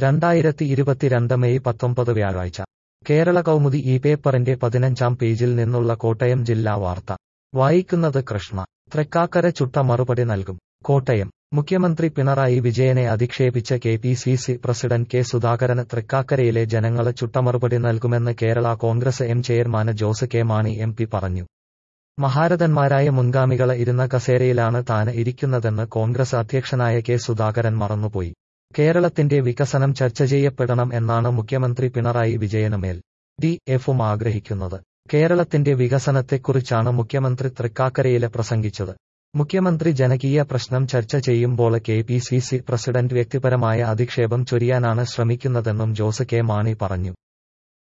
രണ്ടായിരത്തി ഇരുപത്തിരണ്ട് മെയ് പത്തൊമ്പത് വ്യാഴാഴ്ച കേരള കൗമുദി ഈ പേപ്പറിന്റെ പതിനഞ്ചാം പേജിൽ നിന്നുള്ള കോട്ടയം ജില്ലാ വാർത്ത വായിക്കുന്നത് കൃഷ്ണ തൃക്കാക്കര ചുട്ട മറുപടി നൽകും കോട്ടയം മുഖ്യമന്ത്രി പിണറായി വിജയനെ അധിക്ഷേപിച്ച K P C C president K സുധാകരന് തൃക്കാക്കരയിലെ ജനങ്ങള് ചുട്ടമറുപടി നൽകുമെന്ന് കേരള കോൺഗ്രസ് എം ചെയർമാന് Jose K Mani M P പറഞ്ഞു മഹാരഥന്മാരായ മുൻഗാമികള് ഇരുന്ന കസേരയിലാണ് താന് ഇരിക്കുന്നതെന്ന് കോൺഗ്രസ് അധ്യക്ഷനായ കെ സുധാകരൻ മറന്നുപോയി കേരളത്തിന്റെ വികസനം ചർച്ച ചെയ്യപ്പെടണം എന്നാണ് മുഖ്യമന്ത്രി പിണറായി വിജയനുമേൽ ഡി എഫും ആഗ്രഹിക്കുന്നത് കേരളത്തിന്റെ വികസനത്തെക്കുറിച്ചാണ് മുഖ്യമന്ത്രി തൃക്കാക്കരയില് പ്രസംഗിച്ചത് മുഖ്യമന്ത്രി ജനകീയ പ്രശ്നം ചർച്ച ചെയ്യുമ്പോൾ K P C C president വ്യക്തിപരമായ അധിക്ഷേപം ചൊരിയാനാണ് ശ്രമിക്കുന്നതെന്നും ജോസ് കെ മാണി പറഞ്ഞു